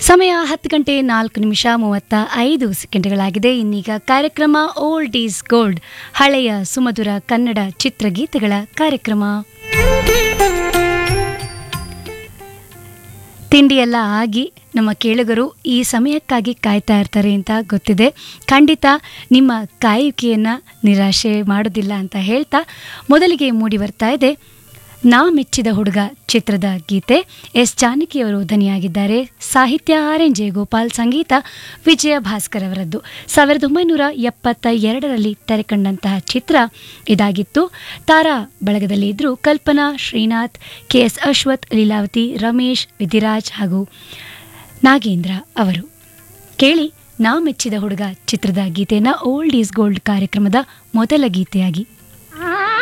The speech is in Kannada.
ಸಮಯ ಹತ್ತು ಗಂಟೆ ನಾಲ್ಕು ನಿಮಿಷ ಮೂವತ್ತ ಐದು ಸೆಕೆಂಡ್ಗಳಾಗಿದೆ ಇನ್ನೀಗ ಕಾರ್ಯಕ್ರಮ ಓಲ್ಡ್ ಈಸ್ ಗೋಲ್ಡ್ ಹಳೆಯ ಸುಮಧುರ ಕನ್ನಡ ಚಿತ್ರಗೀತೆಗಳ ಕಾರ್ಯಕ್ರಮ ತಿಂಡಿಯೆಲ್ಲ ಆಗಿ ನಮ್ಮ ಕೇಳುಗರು ಈ ಸಮಯಕ್ಕಾಗಿ ಕಾಯ್ತಾ ಇರ್ತಾರೆ ಅಂತ ಗೊತ್ತಿದೆ ಖಂಡಿತ ನಿಮ್ಮ ಕಾಯುವಿಕೆಯನ್ನು ನಿರಾಶೆ ಮಾಡೋದಿಲ್ಲ ಅಂತ ಹೇಳ್ತಾ ಮೊದಲಿಗೆ ಮೂಡಿ ಬರ್ತಾ ಇದೆ ನಾ ಮೆಚ್ಚಿದ ಹುಡುಗ ಚಿತ್ರದ ಗೀತೆ ಎಸ್ ಜಾನಕಿಯವರು ಧ್ವನಿಯಾಗಿದ್ದಾರೆ ಸಾಹಿತ್ಯ ಆರ್ ಎನ್ ಜಯಗೋಪಾಲ್ ಸಂಗೀತ ವಿಜಯ ಭಾಸ್ಕರ್ ಅವರದ್ದು ಸಾವಿರದ ಒಂಬೈನೂರ ಎಪ್ಪತ್ತ ಎರಡರಲ್ಲಿ ತೆರೆಕಂಡಂತಹ ಚಿತ್ರ ಇದಾಗಿತ್ತು ತಾರಾ ಬಳಗದಲ್ಲಿ ಇದ್ದರು ಕಲ್ಪನಾ ಶ್ರೀನಾಥ್ ಕೆ ಎಸ್ ಅಶ್ವಥ್ ಲೀಲಾವತಿ ರಮೇಶ್ ವಿಧಿರಾಜ್ ಹಾಗೂ ನಾಗೇಂದ್ರ ಅವರು ಕೇಳಿ ನಾ ಮೆಚ್ಚಿದ ಹುಡುಗ ಚಿತ್ರದ ಗೀತೆಯನ್ನು ಓಲ್ಡ್ ಈಸ್ ಗೋಲ್ಡ್ ಕಾರ್ಯಕ್ರಮದ ಮೊದಲ ಗೀತೆಯಾಗಿ